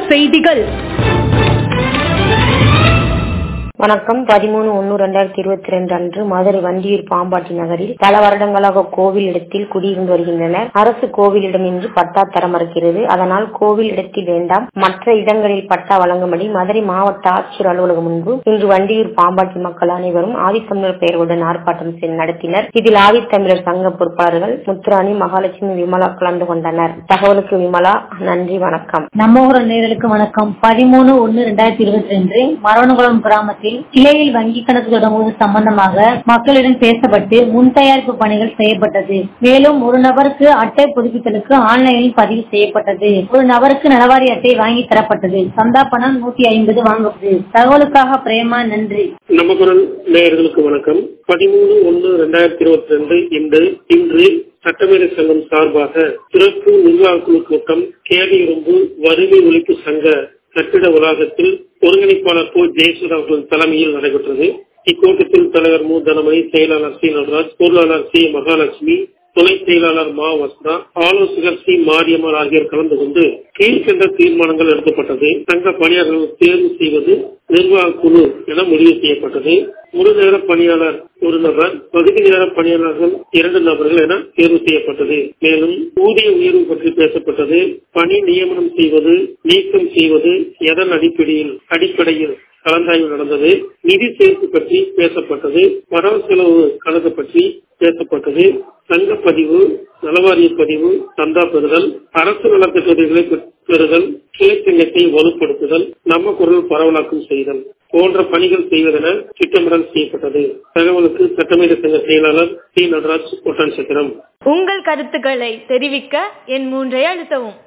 செய்திகள் வணக்கம் பதிமூணு ஒன்னு ரெண்டாயிரத்தி இருபத்தி ரெண்டு அன்று மதுரை வண்டியூர் பாம்பாட்டி நகரில் பல வருடங்களாக கோவில் இடத்தில் குடியிருந்து வருகின்றனர் அரசு கோவிலிடமின்றி பட்டா தர மறுக்கிறது அதனால் கோவில் இடத்தில் வேண்டாம் மற்ற இடங்களில் பட்டா வழங்கும்படி மதுரை மாவட்ட ஆட்சியர் அலுவலகம் முன்பு இன்று வண்டியூர் பாம்பாட்டி மக்கள் அனைவரும் ஆதித்தமிழர் பெயர்களுடன் ஆர்ப்பாட்டம் செ- நடத்தினர் இதில் ஆதித்தமிழர் சங்க பொறுப்பாளர்கள் முத்துராணி மகாலட்சுமி விமலா கலந்து கொண்டனர் தகவலுக்கு விமலா நன்றி வணக்கம் நம்ம ஊர் நேயர்களுக்கு வணக்கம் பதிமூணு ஒன்னு ரெண்டாயிரத்தி இருபத்தி ரெண்டு மரணகுளம் கிராமத்தில் கிளையில் வங்கி கணக்கு தொடங்குவது சம்பந்தமாக மக்களிடம் பேசப்பட்டு முன் தயாரிப்பு பணிகள் செய்யப்பட்டது மேலும் ஒரு நபருக்கு அட்டை புதுப்பித்தலுக்கு ஆன்லைனில் பதிவு செய்யப்பட்டது ஒரு நபருக்கு நலவாரி அட்டை வாங்கி தரப்பட்டது சந்தா பணம் நூத்தி ஐம்பது வாங்கப்பட்டது தகவலுக்காக பிரேமா நன்றி நம்ம குரல் நேயர்களுக்கு வணக்கம் பதிமூணு ஒன்னு ரெண்டாயிரத்தி இருபத்தி ரெண்டு இன்று இன்று சட்டமேதை சங்கம் சார்பாக சிறப்பு நிர்வாக குழு கூட்டம் கேடியிரும்பு வறுமை ஒழிப்பு சங்க கட்டிட வளாகத்தில் ஒருங்கிணைப்பாளர் போ ஜெயசூர் அவர்கள் தலைமையில் நடைபெற்றது இக்கூட்டத்தில் தலைவர் மு தனமணி செயலாளர் சி நடராஜ் பொருளாளர் சி மகாலட்சுமி துணை செயலாளர் மா வசந்தா ஆலோசகர் சி மாரியம்மாள் ஆகியோர் கலந்து கொண்டு கீழ்கண்ட தீர்மானங்கள் எடுக்கப்பட்டது சங்க பணியாளர்கள் தேர்வு செய்வது நிர்வாக குழு என முடிவு செய்யப்பட்டது முழு நேர பணியாளர் ஒரு நபர் பகுதி நேர பணியாளர்கள் இரண்டு நபர்கள் என தேர்வு செய்யப்பட்டது மேலும் ஊதிய உயர்வு பற்றி பேசப்பட்டது பணி நியமனம் செய்வது நீக்கம் செய்வது எதன் அடிப்படையில் அடிப்படையில் கலந்தாய்வு நடந்தது நிதி சேர்ப்பு பற்றி பேசப்பட்டது வரவு செலவு கணக்கு பற்றி பேசப்பட்டது சங்க பதிவு நலவாரிய பதிவு சந்தா பெறுதல் அரசு நலத்திட்டங்களை பெறுதல் கிளைச்சங்கத்தை வலுப்படுத்துதல் நம்ம குரல் பரவலாக்கம் செய்தல் போன்ற பணிகள் செய்வதென திட்டமிடல் செய்யப்பட்டது தகவலுக்கு சட்டமேத சங்க செயலாளர் சி நடராஜ் ஒட்டான் சத்திரம் உங்கள் கருத்துக்களை தெரிவிக்க என் மூன்றை அழுத்தவும்